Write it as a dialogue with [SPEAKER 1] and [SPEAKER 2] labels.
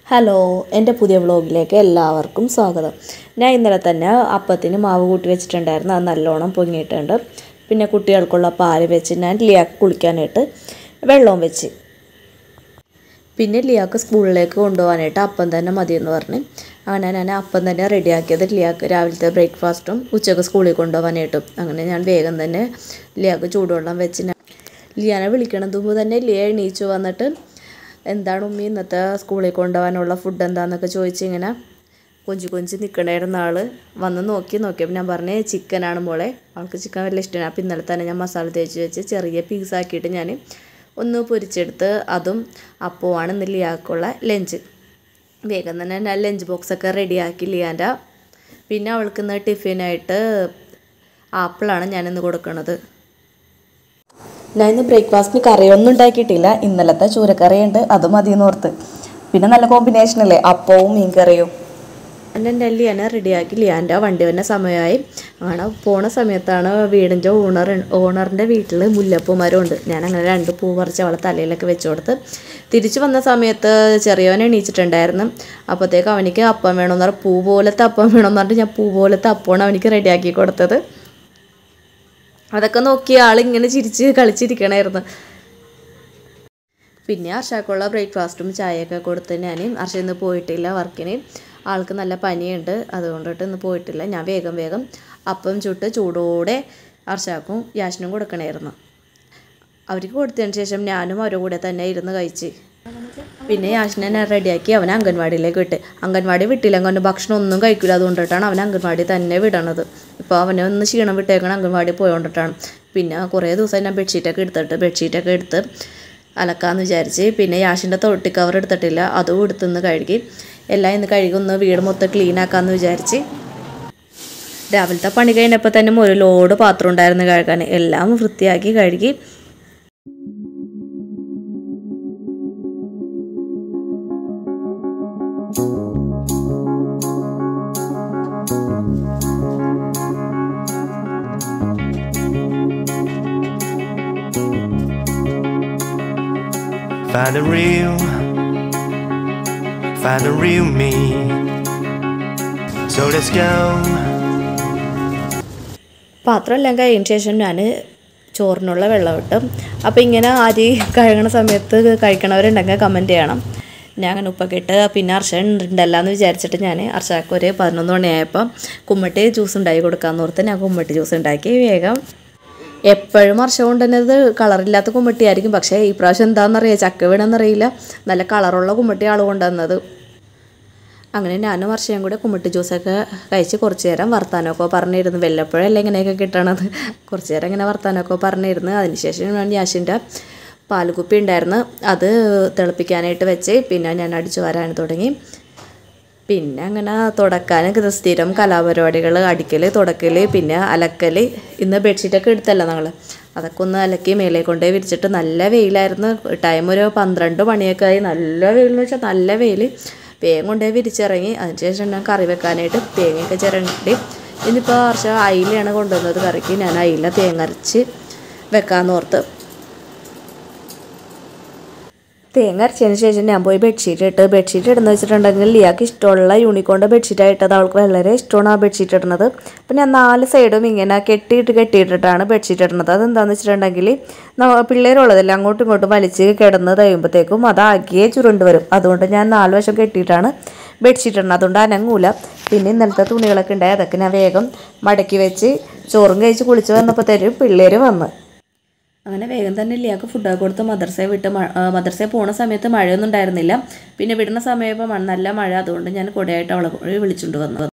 [SPEAKER 1] Hello എൻ്റെ പുതിയ വ്ളോഗിലേക്ക് എല്ലാവർക്കും സ്വാഗതം ഞാൻ ഇന്നലെ തന്നെ അപ്പത്തിന് മാവ് കൂട്ടി വെച്ചിട്ടുണ്ടായിരുന്നു അത് നല്ലോണം പൊങ്ങിയിട്ടുണ്ട് പിന്നെ കുട്ടികൾക്കുള്ള പാല് വെച്ച് ഞാൻ ലിയാക്ക് കുളിക്കാനായിട്ട് വെള്ളവും വെച്ച് പിന്നെ ലിയാക്ക് സ്കൂളിലേക്ക് കൊണ്ടുപോകാനായിട്ട് അപ്പം തന്നെ മതിയെന്ന് പറഞ്ഞ് അങ്ങനെ ഞാൻ അപ്പം തന്നെ റെഡിയാക്കിയത് ലിയാക്ക് രാവിലത്തെ ബ്രേക്ക്ഫാസ്റ്റും ഉച്ചക്ക് സ്കൂളിൽ കൊണ്ടുപോകാനായിട്ടും അങ്ങനെ ഞാൻ വേഗം തന്നെ ലിയാക്ക് ചൂടുവെള്ളം വെച്ച് ഞാൻ ലിയാനെ വിളിക്കണം മുമ്പ് തന്നെ ലിയ എണീച്ചു വന്നിട്ട് എന്താണ് ഉമ്മി ഇന്നത്തെ സ്കൂളിൽ കൊണ്ടുപോകാനുള്ള ഫുഡ് എന്താണെന്നൊക്കെ ചോദിച്ച് ഇങ്ങനെ കൊഞ്ചി കൊഞ്ചി നിൽക്കണായിരുന്ന ആൾ വന്ന് നോക്കി നോക്കിയപ്പോൾ ഞാൻ പറഞ്ഞേ ചിക്കനാണ് മോളെ അവൾക്ക് ചിക്കൻ വലിയ ഇഷ്ടമാണ് അപ്പോൾ ഇന്നലെ തന്നെ ഞാൻ മസാല തേച്ച് വെച്ച് ചെറിയ പീസാക്കിയിട്ട് ഞാൻ ഒന്ന് പൊരിച്ചെടുത്ത് അതും അപ്പവുമാണ് ഇന്ന് ലിയാക്കുള്ള ലഞ്ച് വേഗം തന്നെ ഞാൻ ലഞ്ച് ബോക്സൊക്കെ റെഡിയാക്കി ലിയാൻ്റെ പിന്നെ അവൾക്ക് ഇന്ന് ടിഫിനായിട്ട് ആപ്പിളാണ് ഞാനിന്ന് കൊടുക്കുന്നത് ഞാൻ ഇന്ന് ബ്രേക്ക്ഫാസ്റ്റിന് കറിയൊന്നും ഉണ്ടാക്കിയിട്ടില്ല ഇന്നലത്തെ ചൂരക്കറിയുണ്ട് അത് മതി എന്ന് ഓർത്ത് പിന്നെ നല്ല കോമ്പിനേഷൻ അല്ലേ അപ്പവും മീൻ കറിയും എൻ്റെ എൻ്റെ ലിയാനെ റെഡിയാക്കി ലിയാൻ്റെ വണ്ടി വന്ന സമയമായി അങ്ങനെ പോണ സമയത്താണ് വീടിൻ്റെ ഓണർ ഓണറിൻ്റെ വീട്ടിൽ മുല്ലപ്പൂ മരമുണ്ട് ഞാൻ അങ്ങനെ രണ്ട് പൂ പറിച്ച് അവളെ തലയിലൊക്കെ വെച്ച് കൊടുത്ത് തിരിച്ചു വന്ന സമയത്ത് ചെറിയവൻ എണീച്ചിട്ടുണ്ടായിരുന്നു അപ്പോഴത്തേക്ക് അവനിക്ക് അപ്പം വേണമെന്ന് പറഞ്ഞാൽ പൂ പോലത്തെ അപ്പം വേണമെന്ന് പറഞ്ഞിട്ട് ഞാൻ പൂ പോലത്തെ അപ്പമാണ് അവനിക്ക് റെഡിയാക്കി കൊടുത്തത് അതൊക്കെ നോക്കി ആളിങ്ങനെ ചിരിച്ച് കളിച്ചിരിക്കണമായിരുന്നു പിന്നെ അർഷാക്കുള്ള ബ്രേക്ക്ഫാസ്റ്റും ചായയൊക്കെ കൊടുത്ത് ഞാൻ അർഷ ഇന്ന് പോയിട്ടില്ല വർക്കിന് ആൾക്ക് നല്ല പനിയുണ്ട് അതുകൊണ്ടിട്ട് ഇന്ന് പോയിട്ടില്ല ഞാൻ വേഗം വേഗം അപ്പം ചുട്ട് ചൂടോടെ അർഷാക്കും യാഷിനും കൊടുക്കണമായിരുന്നു അവർക്ക് കൊടുത്തതിന് ശേഷം ഞാനും അവരുടെ കൂടെ തന്നെ ഇരുന്ന് കഴിച്ച് പിന്നെ യാഷിനെ ഞാൻ റെഡിയാക്കി അവനെ അംഗൻവാടിയിലേക്ക് വിട്ട് അംഗൻവാടി വിട്ടില്ലെങ്കിൽ അവന് ഭക്ഷണം ഒന്നും കഴിക്കില്ല അതുകൊണ്ടിട്ടാണ് അവൻ അംഗൻവാടി തന്നെ വിടണത് ഇപ്പോൾ അവനെ ഒന്ന് ക്ഷീണം വിട്ടേക്കണം അംഗൻവാടി പോയോണ്ടിട്ടാണ് പിന്നെ കുറേ ദിവസം ഞാൻ ബെഡ്ഷീറ്റൊക്കെ എടുത്തിട്ട് ബെഡ്ഷീറ്റൊക്കെ എടുത്ത് അലക്കാമെന്ന് വിചാരിച്ച് പിന്നെ യാഷിൻ്റെ തൊട്ടി കവർ എടുത്തിട്ടില്ല അതും എടുത്തുനിന്ന് കഴുകി എല്ലാം ഇന്ന് കഴുകി ഒന്ന് വീട് മൊത്തം ക്ലീൻ ആക്കാമെന്ന് വിചാരിച്ച് രാവിലത്തെ പണി കഴിഞ്ഞപ്പോൾ തന്നെ ഒരു ലോഡ് പാത്രം ഉണ്ടായിരുന്നു കഴുകാൻ എല്ലാം വൃത്തിയാക്കി കഴുകി
[SPEAKER 2] Find the real, find the real me. So let's go.
[SPEAKER 1] പാത്രം എല്ലാം കഴിഞ്ഞ ശേഷം ഞാൻ ചോറിനുള്ള വെള്ളം ഇട്ടു അപ്പോൾ ഇങ്ങനെ അരി കഴുകണ സമയത്ത് കഴിക്കണവരുണ്ടെങ്കിൽ കമൻറ്റ് ചെയ്യണം ഞാൻ അങ്ങനെ ഉപ്പൊക്കെ ഇട്ട് പിന്നെ അർഷ ഉണ്ടല്ലോ എന്ന് വിചാരിച്ചിട്ട് ഞാൻ അർഷക്ക് ഒരു പതിനൊന്ന് മണിയായപ്പോൾ കുമ്മട്ടി ജ്യൂസ് ഉണ്ടാക്കി കൊടുക്കാമെന്ന് ഓർത്ത് ഞാൻ കുമ്മട്ടി ജ്യൂസ് ഉണ്ടാക്കി വേഗം എപ്പോഴും അർഷ കൊണ്ടുവന്നത് കളറില്ലാത്ത കുമ്മട്ടിയായിരിക്കും പക്ഷേ ഈ പ്രാവശ്യം എന്താണെന്നറിയാം ചക്ക വീണെന്നറിയില്ല നല്ല കളറുള്ള കുമ്മട്ടി ആൾ കൊണ്ടുവന്നത് അങ്ങനെ ഞാനും വർഷയും കൂടെ കുമ്മിട്ടി ജ്യൂസൊക്കെ കഴിച്ച് കുറച്ച് നേരം വർത്താനമൊക്കെ പറഞ്ഞിരുന്നു വല്ലപ്പോഴല്ലേ ഇങ്ങനെയൊക്കെ കിട്ടണത് കുറച്ച് നേരം ഇങ്ങനെ വർത്താനമൊക്കെ പറഞ്ഞിരുന്നു അതിനുശേഷം ഞാൻ യാഷിൻ്റെ പാൽക്കുപ്പി ഉണ്ടായിരുന്നു അത് തിളപ്പിക്കാനായിട്ട് വെച്ച് പിന്നെ ഞാൻ അടിച്ചു വരാൻ തുടങ്ങി പിന്നെ അങ്ങനെ തുടക്കാൻ സ്ഥിരം കലാപരിപാടികൾ അടിക്കൽ തുടക്കൽ പിന്നെ അലക്കൽ ഇന്ന് ബെഡ്ഷീറ്റൊക്കെ എടുത്തല്ല ഞങ്ങൾ അതൊക്കെ ഒന്ന് അലക്കി മേലെ കൊണ്ടേ വിരിച്ചിട്ട് നല്ല വെയിലായിരുന്നു ടൈം ഒരു പന്ത്രണ്ട് മണിയൊക്കെ ആയി നല്ല വെയിൽ എന്ന് വെച്ചാൽ നല്ല വെയിൽ വേഗം കൊണ്ടേ വിരിച്ചിറങ്ങി അതിനുശേഷം ഞാൻ കറി വെക്കാനായിട്ട് തേങ്ങയൊക്കെ ചിരണ്ടി ഇന്നിപ്പോൾ വർഷ അയിലയാണ് കൊണ്ടുവന്നത് കറിക്ക് ഞാൻ അയില തേങ്ങ അരച്ച് വെക്കാമെന്ന് ഓർത്ത് തേങ്ങ അരച്ചതിന് ശേഷം ഞാൻ പോയി ബെഡ്ഷീറ്റ് ഇട്ട് ബെഡ്ഷീറ്റ് ഇടുന്ന വെച്ചിട്ടുണ്ടെങ്കിൽ ലിയാക്ക് ഇഷ്ടമുള്ള യൂണിക്കോണിൻ്റെ ബെഡ്ഷീറ്റാണ് ഇട്ടത് അവൾക്ക് വളരെ ഇഷ്ടമാണ് ആ ബെഡ്ഷീറ്റ് ഇടുന്നത് അപ്പം ഞാൻ നാല് സൈഡും ഇങ്ങനെ കെട്ടിയിട്ട് കെട്ടിയിട്ടിട്ടാണ് ബെഡ്ഷീറ്റ് ഇടുന്നത് അതെന്താണെന്ന് വെച്ചിട്ടുണ്ടെങ്കിൽ പിള്ളേരുള്ളതല്ലേ അങ്ങോട്ടും ഇങ്ങോട്ടും വലിച്ച് കിടന്ന് കഴിയുമ്പോഴത്തേക്കും അതാകിയേ ചുരുണ്ട് വരും അതുകൊണ്ട് ഞാൻ നാല് വശം കെട്ടിയിട്ടാണ് ബെഡ്ഷീറ്റ് ഇടുന്നത് അതുകൊണ്ട് അനങ്ങൂല പിന്നെ ഇന്നലത്തെ തുണികളൊക്കെ ഉണ്ടായി അതൊക്കെ ഞാൻ വേഗം മടക്കി വെച്ച് ചോറും കഴിച്ച് കുളിച്ച് വന്നപ്പോഴത്തേക്കും പിള്ളേർ വന്ന് അങ്ങനെ വേഗം തന്നെ ലിയാക്ക് ഫുഡൊക്കെ കൊടുത്ത് മദർസയെ വിട്ട് മദർസയിൽ പോണ സമയത്ത് മഴയൊന്നും ഉണ്ടായിരുന്നില്ല പിന്നെ വിടുന്ന സമയപ്പോൾ നല്ല മഴ അതുകൊണ്ട് ഞാൻ കുടയായിട്ട് അവളെ വിളിച്ചുകൊണ്ട് വന്നു